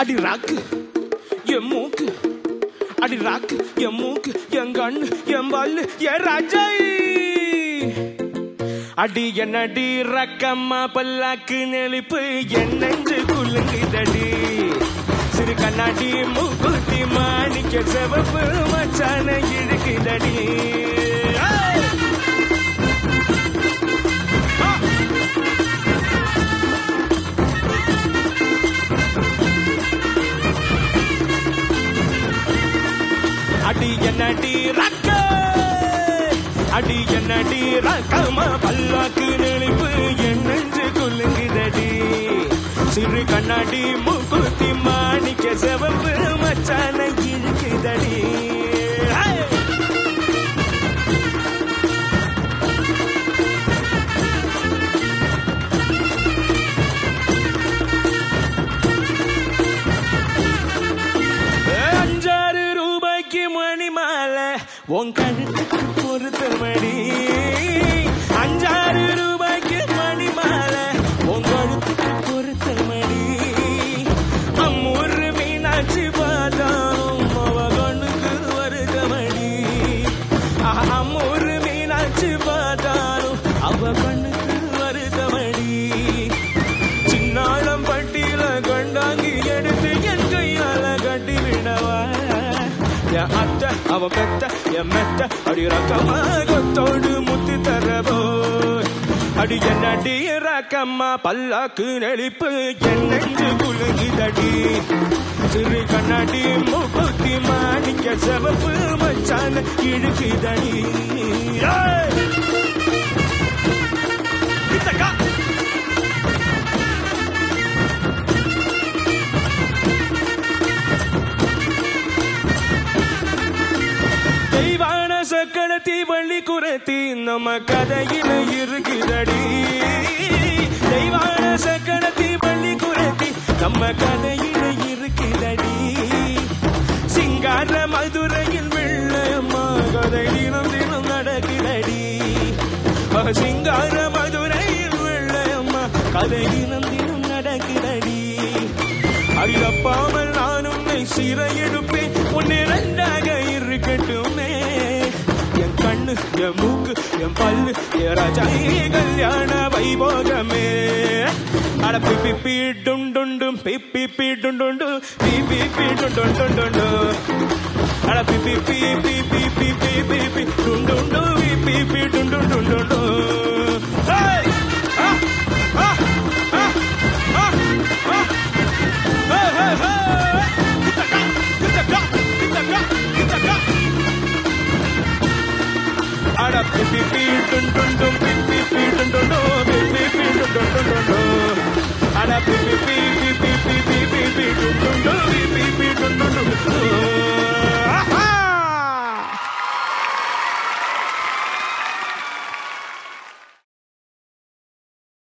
அடி ராக்கு என் மூக்கு அடி ராக்கு என் மூக்கு என் கண்ணு என் பல்லு என் ராஜை அடி என்னடி ரக்கம்மா பல்லாக்கு நெளிப்பு என் நெஞ்சு குலுங்குதடி சிறு கண்ணாடி மூக்குத்தி மாணிக்க செவப்பு மச்சான இழுக்குதடி ஏய்! அடி என்னடி ரக்க அடி என்னடி ரக்கமா பல்லாக்கு நெளிப்பு என் நெஞ்சு குலுங்குதடி சிறு கண்ணாடி மூக்குத்தி மாணிக்க செவப்பு மச்சான இழுக்குதடி ஹே! அஞ்சாறு ரூபாய்க்கு மணி மாலை உன் கழுத்துக்கு பொறுத்தமடி அஞ்சாறு ரூபாய்க்கு மணி மாலை உன் கழுத்துக்கு பொறுத்தமடி அம்மூரு மீனாட்சி பார்த்தாலும் அவ கண்ணுக்கு வருதமடி அம்மூரு மீனாட்சி பார்த்தாலும் அவ கண்ணுக்கு வருதமடி சின்னாளம் பட்டியல கண்டாங்கி எடுத்து என் கையால கட்டி விடவா என் அத்தை அவ பெத்த என் மெத்த அடி ரக்கமா கொத்தோடு முத்து தரவோ அடி என்னடி ரக்கம்மா பல்லாக்கு நெளிப்பு என் நெஞ்சு குலுங்குதடி சிறு கண்ணாடி மூக்குத்தி மாணிக்க செவப்பு மச்சான இழுக்குதடி ஏய்! இத்தக்கா தெய்வான சக்கடத்தி வள்ளி குரத்தி நம்ம கதையில இருக்குதடி தெய்வான சக்கடத்தி வள்ளி குரத்தி நம்ம கதையில இருக்குதடி சிங்கார மதுரையில் வெள்ளம்மா கதை தினம் தினம் நடக்குதடி சிங்கார மதுரையில் வெள்ளம்மா கதை தினம் தினம் நடக்குதடி அடியப்பாமல் நான் உன்னை சிறையெடுப்பேன் உன்னை ரெண்டாக இருக்கட்டுமே என் கண்ணு என் மூக்கு என் பல்லு என் ராஜா கல்யாண வைபோகமே அட பிப்பி பீ டுண்டுண்டும் பிப்பி பீ டுண்டுண்டு பிப்பி பீ டுண்டுண்டு அட பிப்பி பீ பி பி பி பி பி பி டுண்டுண்டு பிப்பி பீ டுண்டுண்டு ஹேய் ஆ ஆ ஆ ஆ ஆ Hey, hey, hey! Itaka, itaka, itaka, itaka. Ada pi pi pi dun dun dun pi pi pi dun dun dun pi pi pi dun dun dun dun dun. Ada pi pi